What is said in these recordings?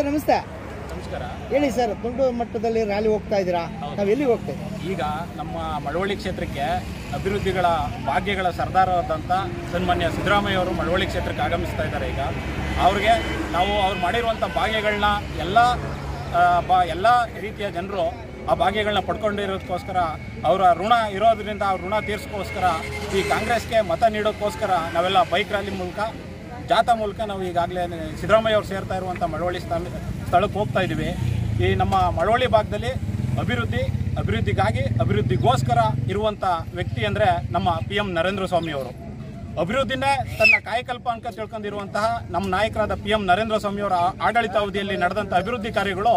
ನಮಸ್ತೆ ನಮಸ್ಕಾರ ಹೇಳಿ ಸರ್ ದೊಡ್ಡ ಮಟ್ಟದಲ್ಲಿ ರ್ಯಾಲಿ ಹೋಗ್ತಾ ಇದ್ದೀರಾ ನಾವು ಎಲ್ಲಿಗೆ ಹೋಗ್ತಾ ಇದ್ದೀವಿ ಈಗ ನಮ್ಮ ಮಳವಳ್ಳಿ ಕ್ಷೇತ್ರಕ್ಕೆ ಅಭಿವೃದ್ಧಿಗಳ ಭಾಗ್ಯಗಳ ಸರ್ದಾರವಾದಂಥ ಸನ್ಮಾನ್ಯ ಸಿದ್ದರಾಮಯ್ಯ ಅವರು ಮಳವಳ್ಳಿ ಕ್ಷೇತ್ರಕ್ಕೆ ಆಗಮಿಸ್ತಾ ಇದ್ದಾರೆ ಈಗ ಅವ್ರಿಗೆ ನಾವು ಅವ್ರು ಮಾಡಿರುವಂಥ ಭಾಗ್ಯಗಳನ್ನ ಎಲ್ಲ ಆ, ಬಾ ಎಲ್ಲ ರೀತಿಯ ಜನರು ಆ ಭಾಗ್ಯಗಳನ್ನ ಪಡ್ಕೊಂಡಿರೋದಕ್ಕೋಸ್ಕರ ಅವರ ಋಣ ಇರೋದ್ರಿಂದ ಅವ್ರ ಋಣ ತೀರ್ಸ್ಕೋಸ್ಕರ ಈ ಕಾಂಗ್ರೆಸ್ಗೆ ಮತ ನೀಡೋಕ್ಕೋಸ್ಕರ ನಾವೆಲ್ಲ ಬೈಕ್ ರ್ಯಾಲಿ ಮೂಲಕ ಜಾಥಾ ಮೂಲಕ ನಾವು ಈಗಾಗಲೇ ಸಿದ್ದರಾಮಯ್ಯ ಅವರು ಸೇರ್ತಾ ಇರುವಂಥ ಮಳವಳ್ಳಿ ಸ್ಥಳ ಸ್ಥಳಕ್ಕೆ ಹೋಗ್ತಾ ಇದ್ದೀವಿ ಈ ನಮ್ಮ ಮಳವಳ್ಳಿ ಭಾಗದಲ್ಲಿ ಅಭಿವೃದ್ಧಿ ಅಭಿವೃದ್ಧಿಗಾಗಿ ಅಭಿವೃದ್ಧಿಗೋಸ್ಕರ ಇರುವಂಥ ವ್ಯಕ್ತಿ ಅಂದರೆ ನಮ್ಮ ಪಿ ಎಂ ನರೇಂದ್ರ ಸ್ವಾಮಿ ಅವರು ಅಭಿವೃದ್ಧಿನೇ ತನ್ನ ಕಾಯಕಲ್ಪ ಅಂತ ತಿಳ್ಕೊಂಡಿರುವಂತಹ ನಮ್ಮ ನಾಯಕರಾದ ಪಿ ಎಂ ನರೇಂದ್ರ ಸ್ವಾಮಿ ಅವರ ಆಡಳಿತಾವಧಿಯಲ್ಲಿ ನಡೆದಂಥ ಅಭಿವೃದ್ಧಿ ಕಾರ್ಯಗಳು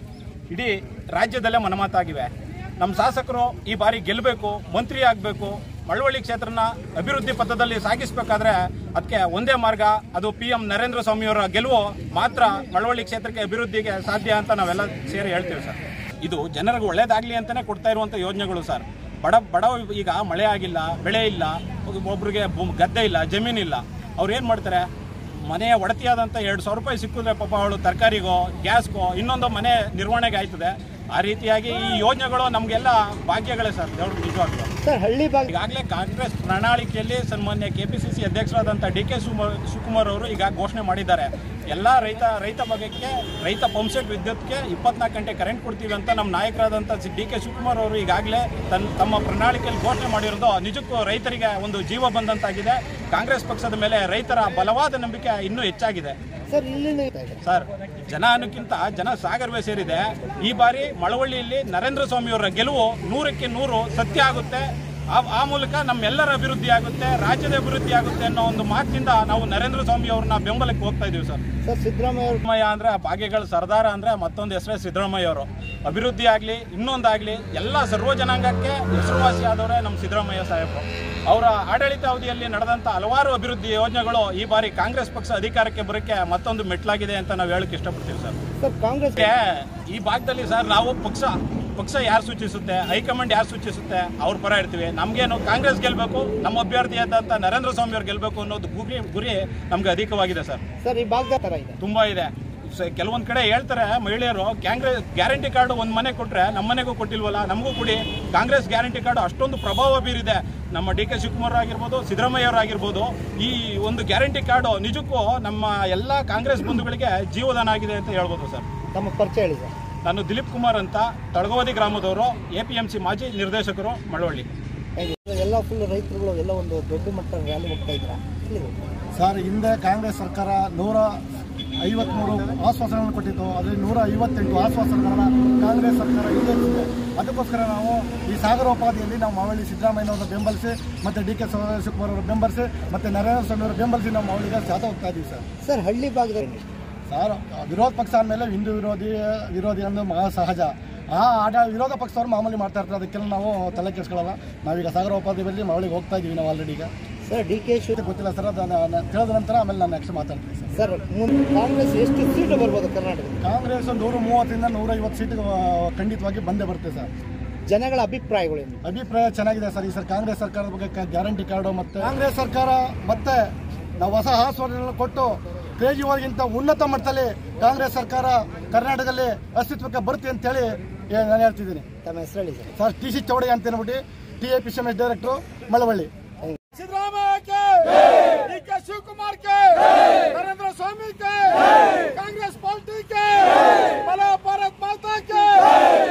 ಇಡೀ ರಾಜ್ಯದಲ್ಲೇ ಮನಮಾತಾಗಿವೆ ನಮ್ಮ ಶಾಸಕರು ಈ ಬಾರಿ ಗೆಲ್ಲಬೇಕು ಮಂತ್ರಿ ಆಗಬೇಕು ಮಳವಳ್ಳಿ ಕ್ಷೇತ್ರನ ಅಭಿವೃದ್ಧಿ ಪಥದಲ್ಲಿ ಸಾಗಿಸಬೇಕಾದ್ರೆ ಅದಕ್ಕೆ ಒಂದೇ ಮಾರ್ಗ ಅದು ಪಿ ಎಂ ನರೇಂದ್ರ ಸ್ವಾಮಿಯವರ ಗೆಲುವು ಮಾತ್ರ ಮಳವಳ್ಳಿ ಕ್ಷೇತ್ರಕ್ಕೆ ಅಭಿವೃದ್ಧಿಗೆ ಸಾಧ್ಯ ಅಂತ ನಾವೆಲ್ಲ ಸೇರಿ ಹೇಳ್ತೀವಿ ಸರ್ ಇದು ಜನರಿಗೆ ಒಳ್ಳೇದಾಗ್ಲಿ ಅಂತಾನೆ ಕೊಡ್ತಾ ಇರುವಂಥ ಯೋಜನೆಗಳು ಸರ್ ಬಡ ಬಡ ಈಗ ಮಳೆ ಆಗಿಲ್ಲ ಬೆಳೆ ಇಲ್ಲ ಒಬ್ರಿಗೆ ಭೂ- ಗದ್ದೆ ಇಲ್ಲ ಜಮೀನಿಲ್ಲ ಅವ್ರು ಏನು ಮಾಡ್ತಾರೆ ಮನೆಯ ಒಡತಿಯಾದಂಥ ಎರಡು ಸಾವಿರ ರೂಪಾಯಿ ಸಿಕ್ಕಿದ್ರೆ ಪಾಪ ಅವಳು ತರಕಾರಿಗೋ ಗ್ಯಾಸ್ಗೋ ಇನ್ನೊಂದು ಮನೆ ನಿರ್ವಹಣೆಗೆ ಆಯ್ತದೆ ಆ ರೀತಿಯಾಗಿ ಈ ಯೋಜನೆಗಳು ನಮಗೆಲ್ಲ ಭಾಗ್ಯಗಳೇ ಸರ್ ದೇವ್ರ ನಿಜವಾಗ್ಲೂ ಸರ್ ಹಳ್ಳಿ ಭಾಗ ಈಗಾಗಲೇ ಕಾಂಗ್ರೆಸ್ ಪ್ರಣಾಳಿಕೆಯಲ್ಲಿ ಸನ್ಮಾನ್ಯ ಕೆಪಿಸಿಸಿ ಅಧ್ಯಕ್ಷರಾದಂಥ ಡಿ ಕೆ ಶಿವಕುಮಾರ್ ಅವರು ಈಗ ಘೋಷಣೆ ಮಾಡಿದ್ದಾರೆ ಎಲ್ಲ ರೈತ ರೈತ ಭಾಗಕ್ಕೆ ರೈತ ಪಂಪ್ಸೆಟ್ ವಿದ್ಯುತ್ಗೆ ಇಪ್ಪತ್ನಾಲ್ಕು ಗಂಟೆ ಕರೆಂಟ್ ಕೊಡ್ತೀವಿ ಅಂತ ನಮ್ಮ ನಾಯಕರಾದಂಥ ಡಿ ಕೆ ಶಿವಕುಮಾರ್ ಅವರು ಈಗಾಗಲೇ ತನ್ನ ತಮ್ಮ ಪ್ರಣಾಳಿಕೆಯಲ್ಲಿ ಘೋಷಣೆ ಮಾಡಿರೋದು ನಿಜಕ್ಕೂ ರೈತರಿಗೆ ಒಂದು ಜೀವ ಬಂದಂತಾಗಿದೆ ಕಾಂಗ್ರೆಸ್ ಪಕ್ಷದ ಮೇಲೆ ರೈತರ ಬಲವಾದ ನಂಬಿಕೆ ಇನ್ನೂ ಹೆಚ್ಚಾಗಿದೆ ಸರ್ ಇಲ್ಲಿಂದ ಹೋಗ್ತಾ ಇದ್ದೀರಾ? ಸರ್ ಜನ ಅನ್ನೋಕ್ಕಿಂತ ಜನ ಸಾಗರವೇ ಸೇರಿದೆ ಈ ಬಾರಿ ಮಳವಳ್ಳಿಯಲ್ಲಿ ನರೇಂದ್ರ ಸ್ವಾಮಿಯವರ ಗೆಲುವು ನೂರಕ್ಕೆ ನೂರು ಸತ್ಯ ಆಗುತ್ತೆ ಆ ಆ ಮೂಲಕ ನಮ್ಮೆಲ್ಲರ ಅಭಿವೃದ್ಧಿ ಆಗುತ್ತೆ ರಾಜ್ಯದ ಅಭಿವೃದ್ಧಿ ಆಗುತ್ತೆ ಅನ್ನೋ ಒಂದು ಮಾತಿನಿಂದ ನಾವು ನರೇಂದ್ರ ಸ್ವಾಮಿ ಅವ್ರನ್ನ ಬೆಂಬಲಕ್ಕೆ ಹೋಗ್ತಾ ಇದೀವಿ ಸರ್ ಸರ್ ಸಿದ್ದರಾಮಯ್ಯ ಅವರು ಸಿದ್ದರಾಮಯ್ಯ ಅಂದ್ರೆ ಭಾಗ್ಯಗಳ ಸರ್ದಾರ ಅಂದ್ರೆ ಮತ್ತೊಂದು ಹೆಸರೇ ಸಿದ್ದರಾಮಯ್ಯ ಅವರು ಅಭಿವೃದ್ಧಿ ಆಗಲಿ ಇನ್ನೊಂದಾಗಲಿ ಎಲ್ಲ ಸರ್ವ ಜನಾಂಗಕ್ಕೆ ಹೆಸರುವಾಸಿ ಆದವರೇ ನಮ್ಮ ಸಿದ್ದರಾಮಯ್ಯ ಸಾಹೇಬರು ಅವರ ಆಡಳಿತಾವಧಿಯಲ್ಲಿ ನಡೆದಂಥ ಹಲವಾರು ಅಭಿವೃದ್ಧಿ ಯೋಜನೆಗಳು ಈ ಬಾರಿ ಕಾಂಗ್ರೆಸ್ ಪಕ್ಷ ಅಧಿಕಾರಕ್ಕೆ ಬರೋಕ್ಕೆ ಮತ್ತೊಂದು ಮೆಟ್ಲಾಗಿದೆ ಅಂತ ನಾವು ಹೇಳಕ್ಕೆ ಇಷ್ಟಪಡ್ತೀವಿ ಸರ್ ಸರ್ ಕಾಂಗ್ರೆಸ್ ಗೆ ಈ ಭಾಗದಲ್ಲಿ ಸರ್ ನಾವು ಪಕ್ಷ ಪಕ್ಷ ಯಾರು ಸೂಚಿಸುತ್ತೆ ಹೈಕಮಾಂಡ್ ಯಾರು ಸೂಚಿಸುತ್ತೆ ಅವ್ರ ಪರ ಇರ್ತೀವಿ ನಮಗೇನು ಕಾಂಗ್ರೆಸ್ ಗೆಲ್ಲಬೇಕು ನಮ್ಮ ಅಭ್ಯರ್ಥಿಯಾದಂಥ ನರೇಂದ್ರ ಸ್ವಾಮಿ ಅವ್ರು ಗೆಲ್ಲಬೇಕು ಅನ್ನೋದು ಗುರಿ ಗುರಿ ನಮ್ಗೆ ಅಧಿಕವಾಗಿದೆ ಸರ್ ಸರ್ ಈ ಭಾಗದ ಥರ ಇದೆ ತುಂಬಾ ಇದೆ ಸ- ಕೆಲವೊಂದ್ ಕಡೆ ಹೇಳ್ತಾರೆ ಮಹಿಳೆಯರು ಕಾಂಗ್ರೆಸ್ ಗ್ಯಾರಂಟಿ ಕಾರ್ಡ್ ಒಂದ್ ಮನೆ ಕೊಟ್ರೆ ನಮ್ಮ ಮನೆಗೂ ಕೊಟ್ಟಿಲ್ವಲ್ಲ ನಮಗೂ ಕೊಡಿ ಕಾಂಗ್ರೆಸ್ ಗ್ಯಾರಂಟಿ ಕಾರ್ಡ್ ಅಷ್ಟೊಂದು ಪ್ರಭಾವ ಬೀರಿದೆ ನಮ್ಮ ಡಿ ಕೆ ಶಿವಕುಮಾರ್ ಆಗಿರ್ಬೋದು ಸಿದ್ದರಾಮಯ್ಯ ಅವರು ಆಗಿರ್ಬೋದು ಈ ಒಂದು ಗ್ಯಾರಂಟಿ ಕಾರ್ಡ್ ನಿಜಕ್ಕೂ ನಮ್ಮ ಎಲ್ಲ ಕಾಂಗ್ರೆಸ್ ಬಂಧುಗಳಿಗೆ ಜೀವದಾನ ಆಗಿದೆ ಅಂತ ಹೇಳ್ಬೋದು ಸರ್ ತಮ್ಮ ಪರಿಚಯ ಹೇಳಿ ಸರ್ ನಾನು ದಿಲೀಪ್ ಕುಮಾರ್ ಅಂತ ತಳಗವದಿ ಗ್ರಾಮದವರು ಎ ಪಿ ಎಂ ಸಿ ಮಾಜಿ ನಿರ್ದೇಶಕರು ಮಳವಳ್ಳಿ ಹೇಗೆ ಎಲ್ಲ ಫುಲ್ ರೈತರುಗಳು ಎಲ್ಲ ಒಂದು ದೊಡ್ಡ ಮಟ್ಟದ ರ್ಯಾಲಿ ಹೋಗ್ತಾ ಇದ್ದೀರಾ ಎಲ್ಲಿಗೆ ಹೋಗ್ತಾ ಇದ್ದೀರಾ? ಸರ್ ಹಿಂದೆ ಕಾಂಗ್ರೆಸ್ ಸರ್ಕಾರ ನೂರ ಐವತ್ಮೂರು ಆಶ್ವಾಸನೆಗಳನ್ನು ಕೊಟ್ಟಿತ್ತು ಅದರಲ್ಲಿ ನೂರ ಐವತ್ತೆಂಟು ಆಶ್ವಾಸನೆಗಳನ್ನ ಕಾಂಗ್ರೆಸ್ ಸರ್ಕಾರ ಈಡೇರಿಸಿದೆ ಅದಕ್ಕೋಸ್ಕರ ನಾವು ಈ ಸಾಗರೋಪಾದಿಯಲ್ಲಿ ನಾವು ಮಾವಳ್ಳಿ ಸಿದ್ದರಾಮಯ್ಯನವರನ್ನು ಬೆಂಬಲಿಸಿ ಮತ್ತು ಡಿ ಕೆ ಶಿವಕುಮಾರ್ ಅವರು ಬೆಂಬಲಿಸಿ ಮತ್ತು ನರೇಂದ್ರ ಸ್ವಾಮಿ ಅವರು ಬೆಂಬಲಿಸಿ ನಾವು ಮಾವಳಿಗೆ ಜಾತ ಹೋಗ್ತಾ ಇದ್ದೀವಿ ಸರ್ ಸರ್ ಹಳ್ಳಿ ಭಾಗದಲ್ಲಿ ಸರ್ ವಿರೋಧ ಪಕ್ಷ ಅಂದಮೇಲೆ ಹಿಂದೂ ವಿರೋಧಿ ವಿರೋಧಿ ಅನ್ನೋದು ಮಹಾ ಸಹಜ ಆ ಆಡ ವಿರೋಧ ಪಕ್ಷದವ್ರು ಮಾಮೂಲಿ ಮಾಡ್ತಾ ಇರ್ತಾರೆ ಅದಕ್ಕೆಲ್ಲ ನಾವು ತಲೆ ಕೆಡಿಸ್ಕೊಳ್ಳಲ್ಲ ನಾವೀಗ ಸಾಗರೋಪಾದಿಯಲ್ಲಿ ಮಾವಳಿಗೆ ಹೋಗ್ತಾ ಇದ್ದೀವಿ ನಾವು ಆಲ್ರೆಡಿ ಈಗ ಸರ್ ಡಿ ಕೆ ಶಿವ ಗೊತ್ತಿಲ್ಲ ಸರ್ ಅದನ್ನು ತಿಳಿದ ನಂತರ ಆಮೇಲೆ ನಾನು ನೆಕ್ಸ್ಟ್ ಮಾತಾಡ್ತೀನಿ ಸರ್ ಸರ್ ಮುಂದೆ ಕಾಂಗ್ರೆಸ್ ಎಷ್ಟು ಸೀಟು ಬರ್ಬೋದು ಕರ್ನಾಟಕದಲ್ಲಿ ಕಾಂಗ್ರೆಸ್ ನೂರ ಮೂವತ್ತರಿಂದ ನೂರ ಐವತ್ತು ಸೀಟ್ ಖಂಡಿತವಾಗಿ ಬಂದೇ ಬರುತ್ತೆ ಸರ್ ಜನಗಳ ಅಭಿಪ್ರಾಯಗಳೇನು ಅಭಿಪ್ರಾಯ ಚೆನ್ನಾಗಿದೆ ಸರ್ ಈ ಸರ್ ಕಾಂಗ್ರೆಸ್ ಸರ್ಕಾರದ ಬಗ್ಗೆ ಗ್ಯಾರಂಟಿ ಕಾರ್ಡು ಮತ್ತೆ ಕಾಂಗ್ರೆಸ್ ಸರ್ಕಾರ ಮತ್ತೆ ನಾವು ಹೊಸ ಆಶ್ವಾಸನೆಗಳನ್ನು ಕೊಟ್ಟು ಕೇಜ್ರಿವಾಲ್ಗಿಂತ ಉನ್ನತ ಮಟ್ಟದಲ್ಲಿ ಕಾಂಗ್ರೆಸ್ ಸರ್ಕಾರ ಕರ್ನಾಟಕದಲ್ಲಿ ಅಸ್ತಿತ್ವಕ್ಕೆ ಬರುತ್ತೆ ಅಂತೇಳಿ ಏ- ನಾನು ಹೇಳ್ತಿದ್ದೀನಿ ತಮ್ಮ ಹೆಸರು ಹೇಳಿ sir sir T C Chowdaiah ಅಂತ ಹೇಳ್ಬಿಟ್ಟು T A P C M S directors Malavalli ಸಿದ್ದರಾಮಯ್ಯಕ್ಕೆ D K Shivakumar K Narendra Swamy ಕೆ ಕಾಂಗ್ರೆಸ್ ಪಾರ್ಟಿ ಕೆ ಬಲ ಭಾರತ್ ಮಾತಾ ಕೆ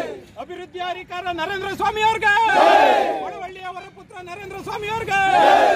ಅಭಿವೃದ್ಧಿ ಅಧಿಕಾರ ನರೇಂದ್ರ ಸ್ವಾಮಿ ಅವ್ರಿಗೆ ಮಳವಳ್ಳಿ ಅವರ ಪುತ್ರ ನರೇಂದ್ರ ಸ್ವಾಮಿ ಅವ್ರಿಗೆ